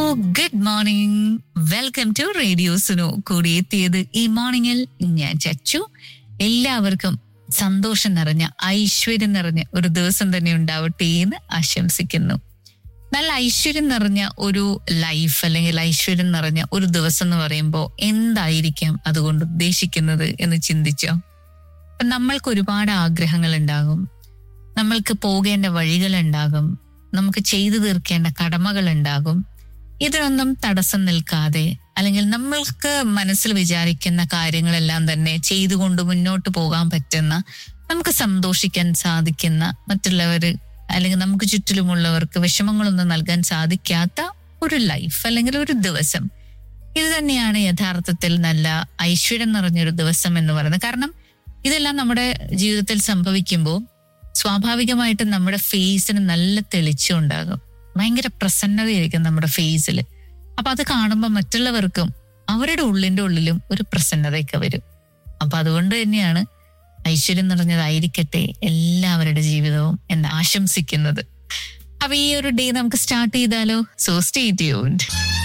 good morning welcome to radio Suno കൂടി എത്തിയത് ഈ മോർണിംഗിൽ ഞാൻ ചച്ചു എല്ലാവർക്കും സന്തോഷം നിറഞ്ഞ ഐശ്വര്യം നിറഞ്ഞ ഒരു ദിവസം തന്നെ ഉണ്ടാവട്ടെ എന്ന് ആശംസിക്കുന്നു നല്ല ഐശ്വര്യം നിറഞ്ഞ ഒരു ലൈഫ് അല്ലെങ്കിൽ ഐശ്വര്യം നിറഞ്ഞ ഒരു ദിവസം എന്ന് പറയുമ്പോൾ എന്തായിരിക്കാം അതുകൊണ്ട് ഉദ്ദേശിക്കുന്നത് എന്ന് ചിന്തിച്ചോ അപ്പൊ നമ്മൾക്ക് ഒരുപാട് ആഗ്രഹങ്ങൾ ഉണ്ടാകും നമ്മൾക്ക് പോകേണ്ട വഴികൾ ഉണ്ടാകും നമുക്ക് ചെയ്തു തീർക്കേണ്ട കടമകൾ ഉണ്ടാകും ഇതിനൊന്നും തടസ്സം നിൽക്കാതെ അല്ലെങ്കിൽ നമ്മൾക്ക് മനസ്സിൽ വിചാരിക്കുന്ന കാര്യങ്ങളെല്ലാം തന്നെ ചെയ്തുകൊണ്ട് മുന്നോട്ട് പോകാൻ പറ്റുന്ന നമുക്ക് സന്തോഷിക്കാൻ സാധിക്കുന്ന മറ്റുള്ളവര് അല്ലെങ്കിൽ നമുക്ക് ചുറ്റിലുമുള്ളവർക്ക് വിഷമങ്ങളൊന്നും നൽകാൻ സാധിക്കാത്ത ഒരു ലൈഫ് അല്ലെങ്കിൽ ഒരു ദിവസം ഇത് തന്നെയാണ് യഥാർത്ഥത്തിൽ നല്ല ഐശ്വര്യം നിറഞ്ഞൊരു ദിവസം എന്ന് പറയുന്നത് കാരണം ഇതെല്ലാം നമ്മുടെ ജീവിതത്തിൽ സംഭവിക്കുമ്പോൾ സ്വാഭാവികമായിട്ടും നമ്മുടെ ഫേസിന് നല്ല തെളിച്ചം ഉണ്ടാകും ഭയങ്കര പ്രസന്നതയായിരിക്കും നമ്മുടെ ഫേസിൽ അപ്പൊ അത് കാണുമ്പോൾ മറ്റുള്ളവർക്കും അവരുടെ ഉള്ളിന്റെ ഉള്ളിലും ഒരു പ്രസന്നതയൊക്കെ വരും അപ്പൊ അതുകൊണ്ട് തന്നെയാണ് ഐശ്വര്യം നിറഞ്ഞതായിരിക്കട്ടെ എല്ലാവരുടെ ജീവിതവും എന്ന് ആശംസിക്കുന്നത് അപ്പൊ ഈ ഒരു ഡേ നമുക്ക് സ്റ്റാർട്ട് ചെയ്താലോ സോ സ്റ്റേ ട്യൂൺഡ്